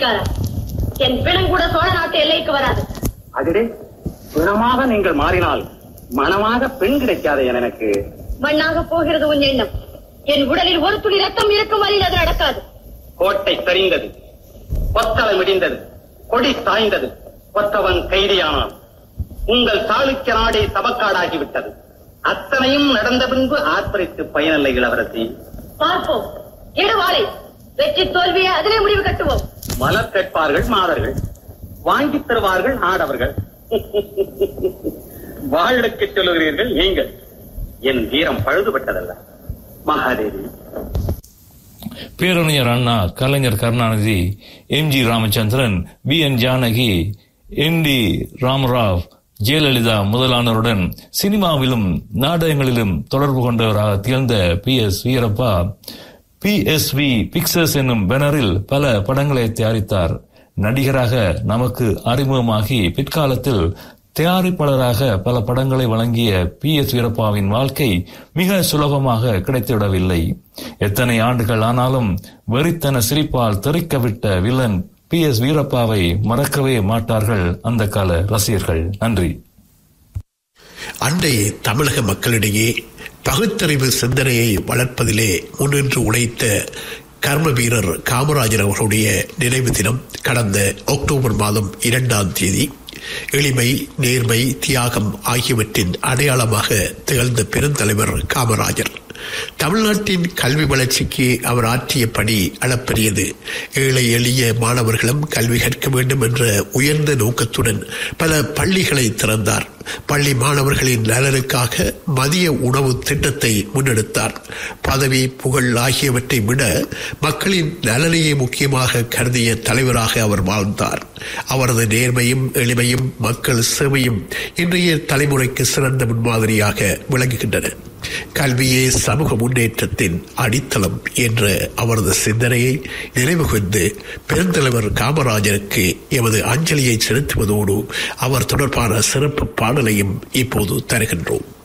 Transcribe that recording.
பைத்தியக்காரா என் பிணம் கூட சோழ நாட்டு எல்லைக்கு வராது அடடே பிணமாக நீங்கள் மாறினால் மனமாக பெண் கிடைக்காத எனக்கு மண்ணாக போகிறது உன் எண்ணம் என் உடலில் ஒரு துளி ரத்தம் இருக்கும் வரையில் அது நடக்காது கோட்டை சரிந்தது கொத்தளம் இடிந்தது கொடி சாய்ந்தது கொத்தவன் கைதியானான் உங்கள் சாளுக்கிய நாடே சபக்காடாகிவிட்டது அத்தனையும் நடந்த பின்பு ஆர்ப்பரித்து பயனில்லை இளவரசி பார்ப்போம் இடுவாளை வெற்றி தோல்வியை அதிலே முடிவு கட்டுவோம் மலர் கேட்பார்கள் மாதர்கள் வாங்கித் தருவார்கள் ஆடவர்கள் வாழ்வுக்கு சொல்லுகிறீர்கள் நீங்கள் என் வீரம் பழுதுபட்டதல்ல மகாதேவி பேரறிஞர் Anna Kalaignar Karunanidhi M G Ramachandran V N Janaki N T Rama Rao Jayalalithaa முதலானோருடன் சினிமாவிலும் நாடகங்களிலும் தொடர்பு கொண்டவராக திகழ்ந்த P S Veerappa P S V pictures என்னும் பேனரில் பல படங்களை தயாரித்தார் நடிகராக நமக்கு அறிமுகமாகி பிற்காலத்தில் தயாரிப்பாளராக பல படங்களை வழங்கிய பி எஸ் வீரப்பாவின் வாழ்க்கை மிக சுலபமாக கிடைத்துவிடவில்லை எத்தனை ஆண்டுகள் ஆனாலும் வெறித்தன சிரிப்பால் தெறிக்கவிட்ட வில்லன் பி எஸ் வீரப்பாவை மறக்கவே மாட்டார்கள் அந்த கால ரசிகர்கள் நன்றி அண்டை தமிழக மக்களிடையே பகுத்தறிவு சிந்தனையை வளர்ப்பதிலே முன்னின்று உழைத்த கர்ம வீரர் காமராஜர் அவர்களுடைய நினைவு தினம் கடந்த அக்டோபர் மாதம் இரண்டாம் தேதி எளிமை நேர்மை தியாகம் ஆகியவற்றின் அடையாளமாக திகழ்ந்த பெருந்தலைவர் காமராஜர் தமிழ்நாட்டின் கல்வி வளர்ச்சிக்கு அவர் ஆற்றிய பணி அளப்பெரியது ஏழை எளிய மாணவர்களும் கல்வி கற்க வேண்டும் என்ற உயர்ந்த நோக்கத்துடன் பல பள்ளிகளை திறந்தார் பள்ளி மாணவர்களின் நலனுக்காக மதிய உணவு திட்டத்தை முன்னெடுத்தார் பதவி புகழ் ஆகியவற்றை விட மக்களின் நலனையே முக்கியமாக கருதிய தலைவராக அவர் வாழ்ந்தார் அவரது நேர்மையும் எளிமையும் மக்கள் சேவையும் இன்றைய தலைமுறைக்கு சிறந்த முன்மாதிரியாக விளங்குகின்றன கல்வியே சமூக முன்னேற்றத்தின் அடித்தளம் என்ற அவரது சிந்தனையை நினைவுகூர்ந்து பெருந்தலைவர் காமராஜருக்கு எமது அஞ்சலியை செலுத்துவதோடு அவர் தொடர்பான சிறப்பு பாடலையும் இப்போது தருகின்றோம்